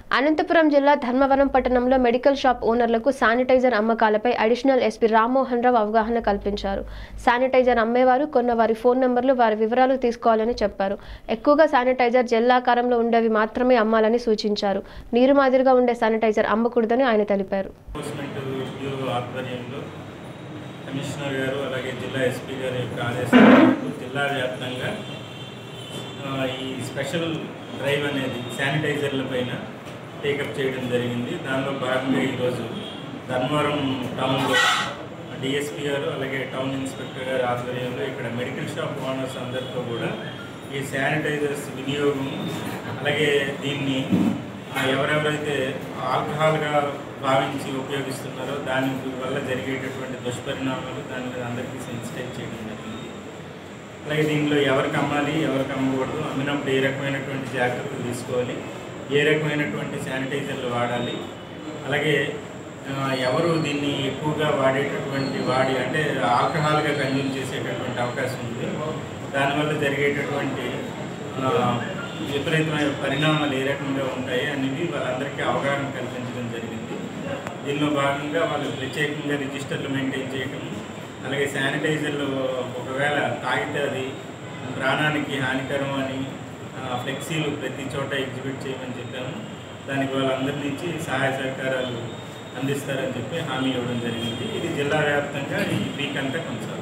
అనంతపురం జిల్లా ధర్మవరం పట్టణంలో medical shop ఓనర్లకు శానిటైజర్ అమ్మకాలపై అడిషనల్ ఎస్పీ రామ్మోహన్ రావు అవగాహన కల్పించారు శానిటైజర్ అమ్మేవారు కొన్న వారి ఫోన్ నంబర్లు వారి వివరాలు తీసుకోవాలని చెప్పారు ఎక్కువగా శానిటైజర్ జెల్లాకారంలో ఉండేవి మాత్రమే అమ్మాలని సూచించారు నీరు మాదిరిగా ఉండే శానిటైజర్ అమ్మకూడదని ఆయన తెలిపారు ఎన్ఫోర్స్మెంట్ బ్యూరో ఆధ్వర్యంలో కమిషనర్ గారు అలాగే జిల్లా ఎస్పీ గారి యొక్క ఆదేశాల మేరకు జిల్లా వ్యాప్తంగా ఆ, ఈ స్పెషల్ డ్రైవ్ అనేది శానిటైజర్ల పైన టేకప్ చేయడం జరిగింది దానిలో భాగంగా ఈరోజు ధర్మవరం టౌన్లో డిఎస్పీ గారు అలాగే టౌన్ ఇన్స్పెక్టర్ గారి ఆధ్వర్యంలో ఇక్కడ మెడికల్ షాప్ ఓనర్స్ అందరితో కూడా ఈ శానిటైజర్స్ వినియోగం అలాగే దీన్ని ఆ, ఎవరెవరైతే ఆల్కహాల్గా భావించి ఉపయోగిస్తున్నారో దాని వల్ల జరిగేటటువంటి దుష్పరిణామాలు దాని మీద అందరికీ సెన్సిటైజ్ చేయడం జరిగింది అలాగే దీనిలో ఎవరికి అమ్మాలి ఎవరికి అమ్మకూడదు అమ్మినప్పుడు ఏ రకమైనటువంటి జాగ్రత్తలు తీసుకోవాలి ఏ రకమైనటువంటి శానిటైజర్లు వాడాలి అలాగే ఆ, ఎవరు దీన్ని ఎక్కువగా వాడేటటువంటి వాడి అంటే ఆల్కహాల్గా కన్జ్యూమ్ చేసేటటువంటి అవకాశం ఉంది దానివల్ల జరిగేటటువంటి ఆ, విపరీతమైన పరిణామాలు ఏ రకంగా ఉంటాయి అనేవి వాళ్ళందరికీ అవగాహన కల్పించడం జరిగింది దీనిలో భాగంగా వాళ్ళు ప్రత్యేకంగా రిజిస్టర్లు మెయింటైన్ చేయటం అలాగే శానిటైజర్లు ఒకవేళ తాగితే అది ప్రాణానికి హానికరం అని ఆ, ఫ్లెక్సీలు ప్రతి చోట ఎగ్జిబిట్ చేయమని చెప్పాము దానికి వాళ్ళందరి నుంచి సహాయ సహకారాలు అందిస్తారని చెప్పి హామీ ఇవ్వడం జరిగింది ఇది జిల్లా వ్యాప్తంగా ఈ వీక్ అంతా కొనసాగుతుంది